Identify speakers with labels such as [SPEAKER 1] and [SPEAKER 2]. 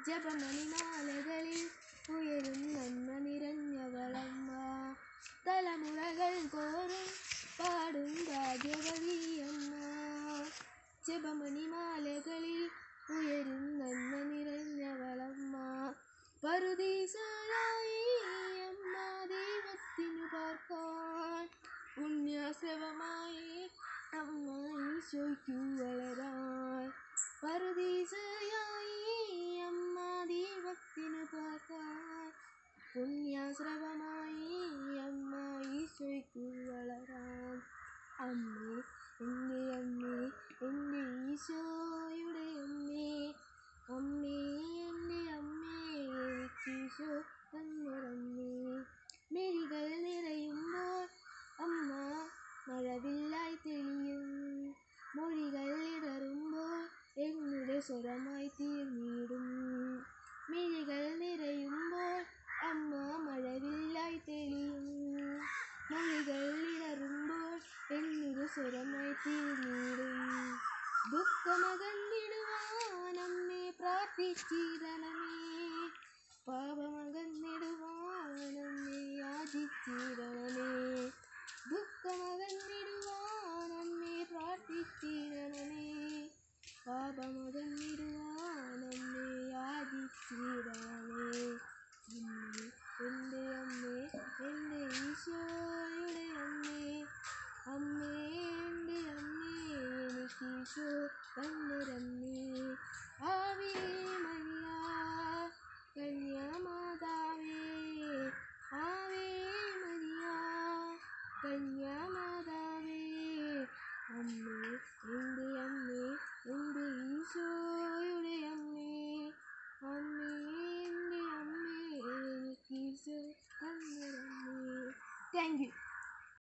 [SPEAKER 1] ജപമണിമാലകളിൽ ഉയരും നന്മ നിറഞ്ഞവളമ്മ തലമുറകൾ കോറും പാടും ഭാഗ്യവതിയമ്മ ജപമണിമാലകളിൽ ഉയരും നന്മ നിറഞ്ഞവളമ്മ പറുദീസയായി അമ്മ ദൈവത്തിനു പാർക്കാൻ പുണ്യാശ്രവമായി അമ്മ ഈശോയ്ക്കു വളരാൻ പറുദീസയായി അമ്മ ദൈവത്തിനു പാർക്കാൻ പുണ്യാശ്രവമായി അമ്മ ഈശോയ്ക്കു വളരാൻ അമ്മേ എൻ്റെ അമ്മേ എൻ്റെ ഈശോയുടെ അമ്മേ അമ്മേ എൻ്റെ അമ്മേ എനിക്കീശോ തന്നിറമ്മേ മിഴികൾ നിറയുമ്പോൾ അമ്മ മഴവില്ലായി തെളിയും മൊഴികൾ ഇടറുമ്പോൾ എന്നുടെ സ്വരമായി തീർന്നിടും മിഴികൾ നിറയുമ്പോൾ അമ്മ മഴവില്ലായി തെളിയും മൊഴികൾ ഇടറുമ്പോൾ എന്നൊരു സ്വരമായി തീർന്നിടും ദുഃഖമകന്നിടുവാൻ അമ്മേ പ്രാർത്ഥിച്ചിടണമേ പാപമകന്നിടുവാൻ അമ്മേ യാചിച്ചിടണമേ ദുഃഖമകന്നിടുവാൻ അമ്മേ പ്രാർത്ഥിച്ചിടണമേ പാപമകന്നിടുവാൻ അമ്മേ യാചിച്ചിടണമേ അമ്മേ എൻ്റെ അമ്മേ എൻ്റെ ഈശോയുടെ അമ്മേ അമ്മേ എൻ്റെ അമ്മേ എനിക്കീശോ തന്നൊരമ്മേ ആവേ മരിയ കന്യാമാതാവേ ആവേ മരിയ കന്യാമാതാവേ അമ്മേ എൻ്റെ അമ്മേ എൻ്റെ ഈശോയുടെ അമ്മേ അമ്മേ എൻ്റെ അമ്മേ എനിക്കീശോ തന്നൊരമ്മേ താങ്ക് യു